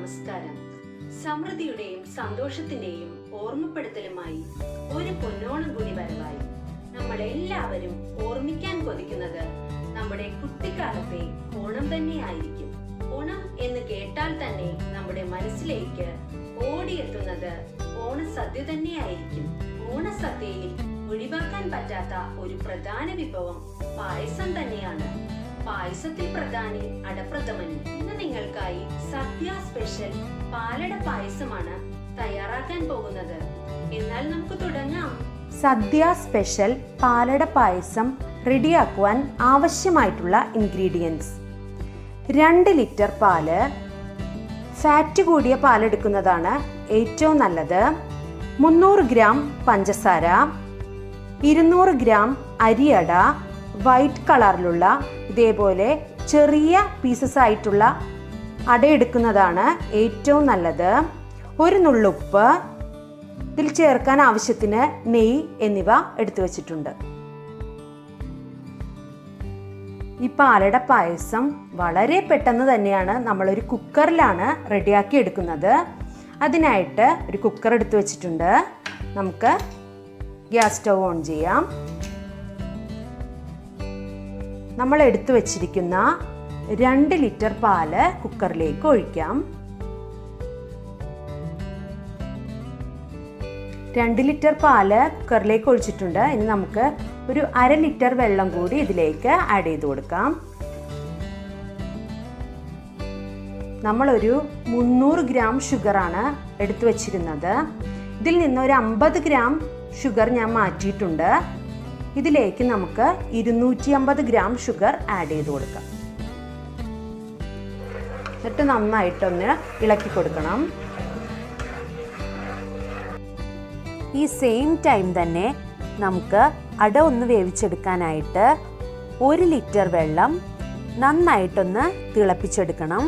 നമസ്കാരം സമൃദ്ധിയുടെയും സന്തോഷത്തിന്റെയും ഓർമ്മപ്പെടുത്തലുമായി ഒരു പൊന്നോണം കൂടി വരവായി നമ്മൾ എല്ലാവരും ഓർമ്മിക്കാൻ കൊതിക്കുന്നത് നമ്മുടെ കുട്ടിക്കാലത്തെ ഓണം തന്നെയായിരിക്കും ഓണം എന്ന് കേട്ടാൽ തന്നെ നമ്മുടെ മനസ്സിലേക്ക് ഓടിയെത്തുന്നത് ഓണസദ്യ തന്നെയായിരിക്കും ഓണസദ്യയിൽ ഒഴിവാക്കാൻ പറ്റാത്ത ഒരു പ്രധാന വിഭവം പായസം തന്നെയാണ് പായസത്തിൽ പ്രധാനി അടപ്രഥമനും ഇന്ന് നിങ്ങൾക്കായി സദ്യ സ്പെഷ്യൽ പാലട പായസമാണ് തയ്യാറാക്കാൻ പോകുന്നത് എന്നാൽ നമുക്ക് തുടങ്ങാം സദ്യ സ്പെഷ്യൽ പാലട പായസം റെഡിയാക്കുവാൻ ആവശ്യമായിട്ടുള്ള ഇൻഗ്രീഡിയൻസ് രണ്ട് ലിറ്റർ പാല് ഫാറ്റ് കൂടിയ പാലെടുക്കുന്നതാണ് ഏറ്റവും നല്ലത് മുന്നൂറ് ഗ്രാം പഞ്ചസാര ഇരുന്നൂറ് ഗ്രാം അരിയട വൈറ്റ് കളറിലുള്ള ഇതേപോലെ ചെറിയ പീസസ് ആയിട്ടുള്ള അട എടുക്കുന്നതാണ് ഏറ്റവും നല്ലത് ഒരു നുള്ളുപ്പ് ഇതിൽ ചേർക്കാൻ ആവശ്യത്തിന് നെയ്യ് എന്നിവ എടുത്തു വച്ചിട്ടുണ്ട് ഈ പാലട പായസം വളരെ പെട്ടെന്ന് തന്നെയാണ് നമ്മളൊരു കുക്കറിലാണ് റെഡിയാക്കി എടുക്കുന്നത് അതിനായിട്ട് ഒരു കുക്കർ എടുത്തു വെച്ചിട്ടുണ്ട് നമുക്ക് ഗ്യാസ് സ്റ്റവ് ഓൺ ചെയ്യാം നമ്മൾ എടുത്തു വെച്ചിരിക്കുന്ന രണ്ട് ലിറ്റർ പാല് കുക്കറിലേക്ക് ഒഴിക്കാം രണ്ട് ലിറ്റർ പാല് കുക്കറിലേക്ക് ഒഴിച്ചിട്ടുണ്ട് ഇനി നമുക്ക് ഒരു അര ലിറ്റർ വെള്ളം കൂടി ഇതിലേക്ക് ആഡ് ചെയ്ത് കൊടുക്കാം നമ്മളൊരു മുന്നൂറ് ഗ്രാം ഷുഗറാണ് എടുത്തു വച്ചിരുന്നത് ഇതിൽ നിന്ന് ഒരു അമ്പത് ഗ്രാം ഷുഗർ ഞാൻ മാറ്റിയിട്ടുണ്ട് ഇതിലേക്ക് നമുക്ക് ഇരുന്നൂറ്റി അമ്പത് ഗ്രാം ഷുഗർ ആഡ് ചെയ്ത് കൊടുക്കാം എന്നിട്ട് നന്നായിട്ടൊന്ന് ഇളക്കി കൊടുക്കണം ഈ സെയിം ടൈം തന്നെ നമുക്ക് അട ഒന്ന് വേവിച്ചെടുക്കാനായിട്ട് ഒരു ലിറ്റർ വെള്ളം നന്നായിട്ടൊന്ന് തിളപ്പിച്ചെടുക്കണം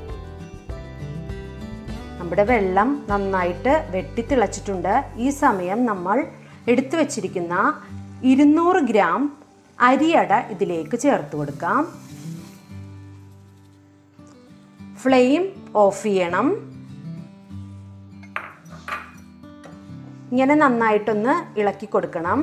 നമ്മുടെ വെള്ളം നന്നായിട്ട് വെട്ടിത്തിളച്ചിട്ടുണ്ട് ഈ സമയം നമ്മൾ എടുത്തു വച്ചിരിക്കുന്ന ഇരുന്നൂറ് ഗ്രാം അരിയട ഇതിലേക്ക് ചേർത്ത് കൊടുക്കാം ഫ്ലെയിം ഓഫ് ചെയ്യണം ഇങ്ങനെ നന്നായിട്ടൊന്ന് ഇളക്കി കൊടുക്കണം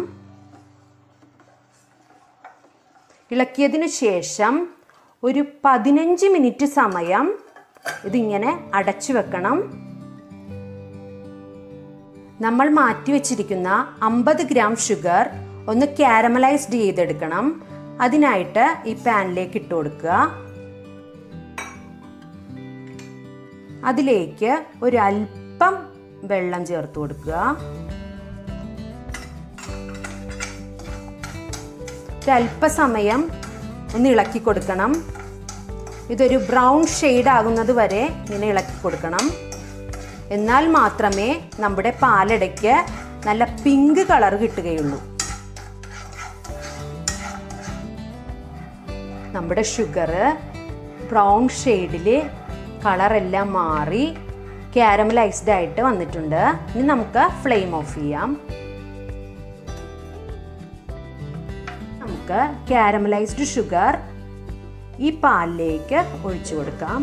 ഇളക്കിയതിന് ശേഷം ഒരു പതിനഞ്ച് മിനിറ്റ് സമയം ഇതിങ്ങനെ അടച്ചു വെക്കണം നമ്മൾ മാറ്റി വെച്ചിരിക്കുന്ന അമ്പത് ഗ്രാം ഷുഗർ ഒന്ന് കാരമലൈസ്ഡ് ചെയ്തെടുക്കണം അതിനായിട്ട് ഈ പാനിലേക്ക് ഇട്ട് കൊടുക്കുക അതിലേക്ക് ഒരു അല്പം വെള്ളം ചേർത്ത് കൊടുക്കുക ഒരല്പസമയം ഒന്ന് ഇളക്കി കൊടുക്കണം ഇതൊരു ബ്രൗൺ ഷെയ്ഡ് ആകുന്നത് വരെ ഇങ്ങനെ ഇളക്കി കൊടുക്കണം എന്നാൽ മാത്രമേ നമ്മുടെ പാലടയ്ക്ക് നല്ല പിങ്ക് കളർ കിട്ടുകയുള്ളൂ നമ്മുടെ ഷുഗർ ബ്രൗൺ ഷെയ്ഡിൽ കളറെല്ലാം മാറി കാരമലൈസ്ഡ് ആയിട്ട് വന്നിട്ടുണ്ട് ഇനി നമുക്ക് ഫ്ലെയിം ഓഫ് ചെയ്യാം നമുക്ക് കാരമലൈസ്ഡ് ഷുഗർ ഈ പാലിലേക്ക് ഒഴിച്ചു കൊടുക്കാം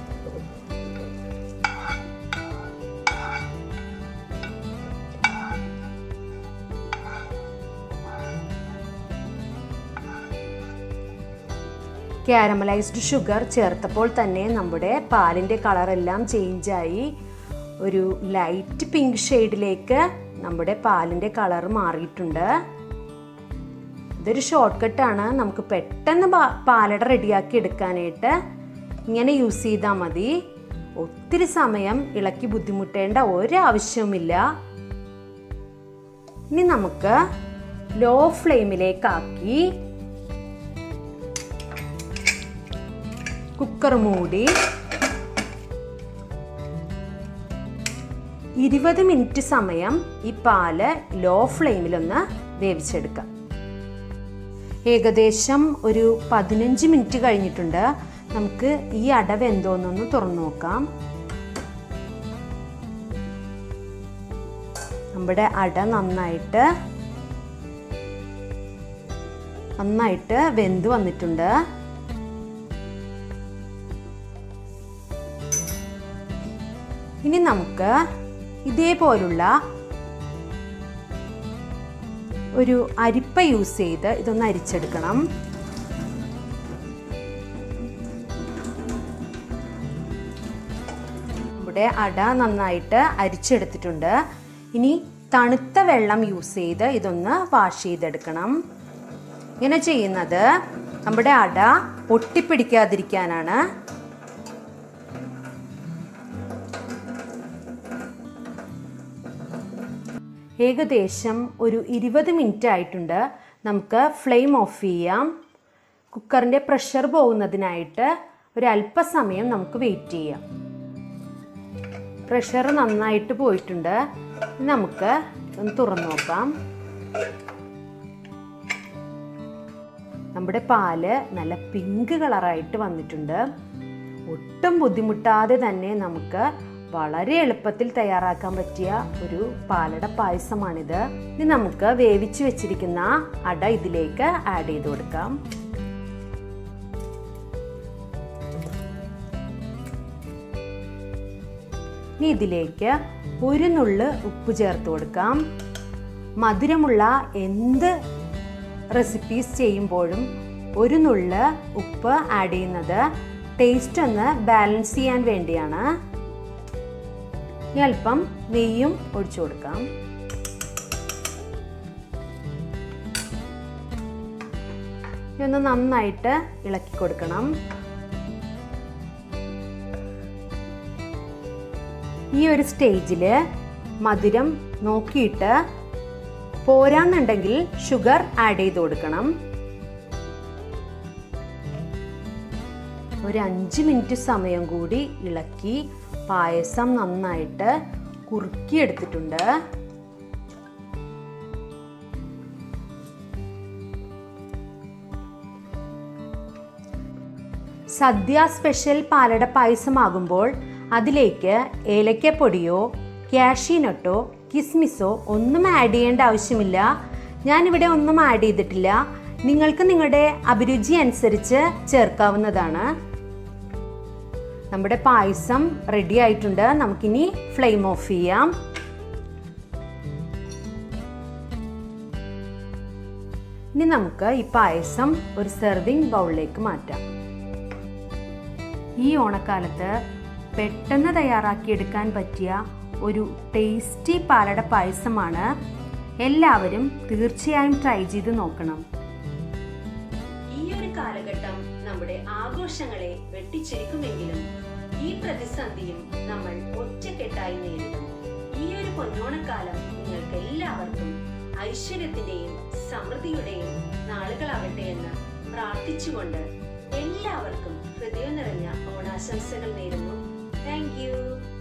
കാരമലൈസ്ഡ് ഷുഗർ ചേർത്തപ്പോൾ തന്നെ നമ്മുടെ പാലിൻ്റെ കളറെല്ലാം ചേഞ്ചായി ഒരു ലൈറ്റ് പിങ്ക് ഷെയ്ഡിലേക്ക് നമ്മുടെ പാലിൻ്റെ കളർ മാറിയിട്ടുണ്ട് ഇതൊരു ഷോർട്ട് കട്ടാണ് നമുക്ക് പെട്ടെന്ന് പാലട റെഡിയാക്കി എടുക്കാനായിട്ട് ഇങ്ങനെ യൂസ് ചെയ്താൽ മതി ഒത്തിരി സമയം ഇളക്കി ബുദ്ധിമുട്ടേണ്ട ഒരാവശ്യവുമില്ല ഇനി നമുക്ക് ലോ ഫ്ലെയിമിലേക്കാക്കി കുക്കർ മൂടി ഇരുപത് മിനിറ്റ് സമയം ഈ പാല് ലോ ഫ്ലെയിമിലൊന്ന് വേവിച്ചെടുക്കാം ഏകദേശം ഒരു പതിനഞ്ച് മിനിറ്റ് കഴിഞ്ഞിട്ടുണ്ട് നമുക്ക് ഈ അട വെന്തോന്നൊന്ന് തുറന്നു നോക്കാം നമ്മുടെ അട നന്നായിട്ട് നന്നായിട്ട് വെന്ത് വന്നിട്ടുണ്ട് ഇനി നമുക്ക് ഇതേപോലുള്ള ഒരു അരിപ്പ യൂസ് ചെയ്ത് ഇതൊന്ന് അരിച്ചെടുക്കണം നമ്മുടെ അട നന്നായിട്ട് അരിച്ചെടുത്തിട്ടുണ്ട് ഇനി തണുത്ത വെള്ളം യൂസ് ചെയ്ത് ഇതൊന്ന് വാഷ് ചെയ്തെടുക്കണം ഇങ്ങനെ ചെയ്യുന്നത് നമ്മുടെ അട ഒട്ടിപ്പിടിക്കാതിരിക്കാനാണ് ഏകദേശം ഒരു ഇരുപത് മിനിറ്റ് ആയിട്ടുണ്ട് നമുക്ക് ഫ്ലെയിം ഓഫ് ചെയ്യാം കുക്കറിൻ്റെ പ്രഷർ പോകുന്നതിനായിട്ട് ഒരു അല്പസമയം നമുക്ക് വെയിറ്റ് ചെയ്യാം പ്രഷർ നന്നായിട്ട് പോയിട്ടുണ്ട് ഇനി നമുക്ക് ഒന്ന് തുറന്നു നോക്കാം നമ്മുടെ പാല് നല്ല പിങ്ക് കളറായിട്ട് വന്നിട്ടുണ്ട് ഒട്ടും ബുദ്ധിമുട്ടാതെ തന്നെ നമുക്ക് വളരെ എളുപ്പത്തിൽ തയ്യാറാക്കാൻ പറ്റിയ ഒരു പാലട പായസമാണിത് ഇനി നമുക്ക് വേവിച്ച് വെച്ചിരിക്കുന്ന അട ഇതിലേക്ക് ആഡ് ചെയ്ത് കൊടുക്കാം ഇനി ഇതിലേക്ക് ഒരു നുള്ള് ഉപ്പ് ചേർത്ത് കൊടുക്കാം മധുരമുള്ള എന്ത് റെസിപ്പീസ് ചെയ്യുമ്പോഴും ഒരു നുള്ള് ഉപ്പ് ആഡ് ചെയ്യുന്നത് ടേസ്റ്റ് ഒന്ന് ബാലൻസ് ചെയ്യാൻ വേണ്ടിയാണ് ഇനി അല്പം നെയ്യും ഒഴിച്ചു കൊടുക്കാം ഇതൊന്ന് നന്നായിട്ട് ഇളക്കി കൊടുക്കണം ഈ ഒരു സ്റ്റേജിൽ മധുരം നോക്കിയിട്ട് പോരാന്നുണ്ടെങ്കിൽ ഷുഗർ ആഡ് ചെയ്ത് കൊടുക്കണം ഒരു അഞ്ച് മിനിറ്റ് സമയം കൂടി ഇളക്കി പായസം നന്നായിട്ട് കുറുക്കിയെടുത്തിട്ടുണ്ട് സദ്യ സ്പെഷ്യൽ പാലട പായസമാകുമ്പോൾ അതിലേക്ക് ഏലക്കപ്പൊടിയോ ക്യാഷിനട്ടോ കിസ്മിസോ ഒന്നും ആഡ് ചെയ്യേണ്ട ആവശ്യമില്ല ഞാനിവിടെ ഒന്നും ആഡ് ചെയ്തിട്ടില്ല നിങ്ങൾക്ക് നിങ്ങളുടെ അഭിരുചി അനുസരിച്ച് ചേർക്കാവുന്നതാണ് നമ്മുടെ പായസം റെഡി ആയിട്ടുണ്ട് നമുക്കിനി ഫ്ലെയിം ഓഫ് ചെയ്യാം ഇനി നമുക്ക് ഈ പായസം ഒരു സെർവിങ് ബൗളിലേക്ക് മാറ്റാം ഈ ഓണക്കാലത്ത് പെട്ടെന്ന് തയ്യാറാക്കിയെടുക്കാൻ പറ്റിയ ഒരു ടേസ്റ്റി പാലട പായസമാണ് എല്ലാവരും തീർച്ചയായും ട്രൈ ചെയ്ത് നോക്കണം ഈ ഒരു കാലഘട്ടം നമ്മുടെ ആഘോഷങ്ങളെ വെട്ടിച്ചിരിക്കുമെങ്കിലും ഈ പ്രതിസന്ധിയും നമ്മൾ ഒറ്റക്കെട്ടായി നേരിടും ഈ ഒരു പൊന്നോണക്കാലം നിങ്ങൾക്ക് എല്ലാവർക്കും ഐശ്വര്യത്തിന്റെയും സമൃദ്ധിയുടെയും നാളുകളാവട്ടെ എന്ന് പ്രാർത്ഥിച്ചുകൊണ്ട് എല്ലാവർക്കും ഹൃദയം നിറഞ്ഞ ഓണാശംസകൾ നേരുന്നു താങ്ക് യു